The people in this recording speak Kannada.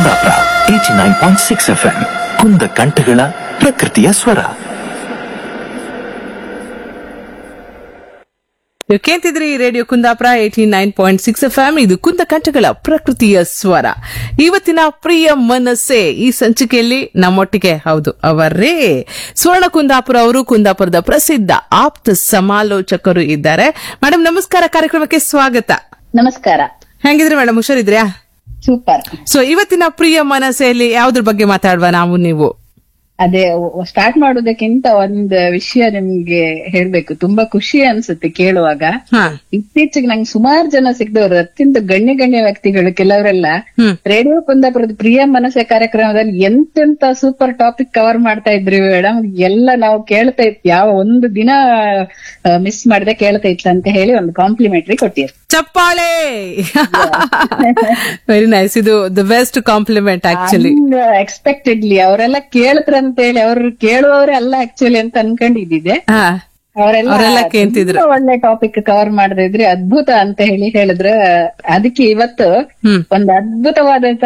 Kundapura eighty nine point six F M ಕುಂದ ಕಂಠಗಳ ಪ್ರಕೃತಿಯ ಸ್ವರ ನೀವು ಕೇಳ್ತಿದ್ರಿ radio Kundapura eighty nine point six F M ಇದು ಕುಂದ ಕಂಠಗಳ ಪ್ರಕೃತಿಯ ಸ್ವರ ಇವತ್ತಿನ ಪ್ರಿಯ ಮನಸ್ಸೆ ಈ ಸಂಚಿಕೆಯಲ್ಲಿ ನಮ್ಮೊಟ್ಟಿಗೆ ಹೌದು ಅವರೇ ಸುವರ್ಣ ಕುಂದಾಪುರ ಅವರು ಕುಂದಾಪುರದ ಪ್ರಸಿದ್ಧ ಆಪ್ತ ಸಮಾಲೋಚಕರು ಇದ್ದಾರೆ ಮೇಡಮ್ ನಮಸ್ಕಾರ ಕಾರ್ಯಕ್ರಮಕ್ಕೆ ಸ್ವಾಗತ ನಮಸ್ಕಾರ ಹೆಂಗಿದ್ರಿ ಮೇಡಮ್ ಹುಷಾರಿದ್ರ್ಯಾ ಸೂಪರ್ ಸೊ ಇವತ್ತಿನ ಪ್ರಿಯ ಮನಸ್ಸೆಯಲ್ಲಿ ಯಾವ್ದ್ರ ಬಗ್ಗೆ ಮಾತಾಡುವ ನಾವು ನೀವು ಅದೇ ಸ್ಟಾರ್ಟ್ ಮಾಡೋದಕ್ಕಿಂತ ಒಂದ್ ವಿಷಯ ನಿಮ್ಗೆ ಹೇಳ್ಬೇಕು ತುಂಬಾ ಖುಷಿ ಅನ್ಸುತ್ತೆ ಕೇಳುವಾಗ ಹಾ ಇತ್ತೀಚೆಗೆ ನಂಗೆ ಸುಮಾರು ಜನ ಸಿಗ್ದವ್ರು ಅತ್ಯಂತ ಗಣ್ಯ ಗಣ್ಯ ವ್ಯಕ್ತಿಗಳು ಕೆಲವರೆಲ್ಲ ಹ್ಮ್. ರೇಡಿಯೋ ಕುಂದಾಪುರದ ಪ್ರಿಯ ಮನಸ್ಸೆ ಕಾರ್ಯಕ್ರಮದಲ್ಲಿ ಎಂತೆಂತ ಸೂಪರ್ ಟಾಪಿಕ್ ಕವರ್ ಮಾಡ್ತಾ ಇದ್ರಿ ಮೇಡಮ್ ಎಲ್ಲ ನಾವು ಕೇಳ್ತಾ ಇತ್ತು ಯಾವ ಒಂದು ದಿನ ಮಿಸ್ ಮಾಡದೆ ಕೇಳ್ತಾ ಇತ್ತು ಅಂತ ಹೇಳಿ ಒಂದು ಕಾಂಪ್ಲಿಮೆಂಟ್ರಿ ಕೊಟ್ಟಿರು ಚಪ್ಪಾಳೆ ವೆರಿ ನೈಸ್ ಇದು the best compliment actually expectedly ಅವರೆಲ್ಲ ಕೇಳಿದ್ರ ಅಂತ ಹೇಳಿ ಅವ್ರು ಕೇಳುವವರೇ ಅಲ್ಲ ಆಕ್ಚುಲಿ ಅಂತ ಅನ್ಕೊಂಡಿದ್ದಿದೆ ಹಾ ಅವರೆಲ್ಲ ಅವ್ರೆಲ್ಲ ಕೇಳ್ತಿದ್ರು. ತುಂಬಾ ಒಳ್ಳೆ ಟಾಪಿಕ್ ಕವರ್ ಮಾಡದಿದ್ರಿ ಅದ್ಭುತ ಅಂತ ಹೇಳಿ ಹೇಳಿದ್ರೆ ಅದಕ್ಕೆ ಇವತ್ತು ಹ್ಮ್ ಒಂದು ಅದ್ಭುತವಾದಂತ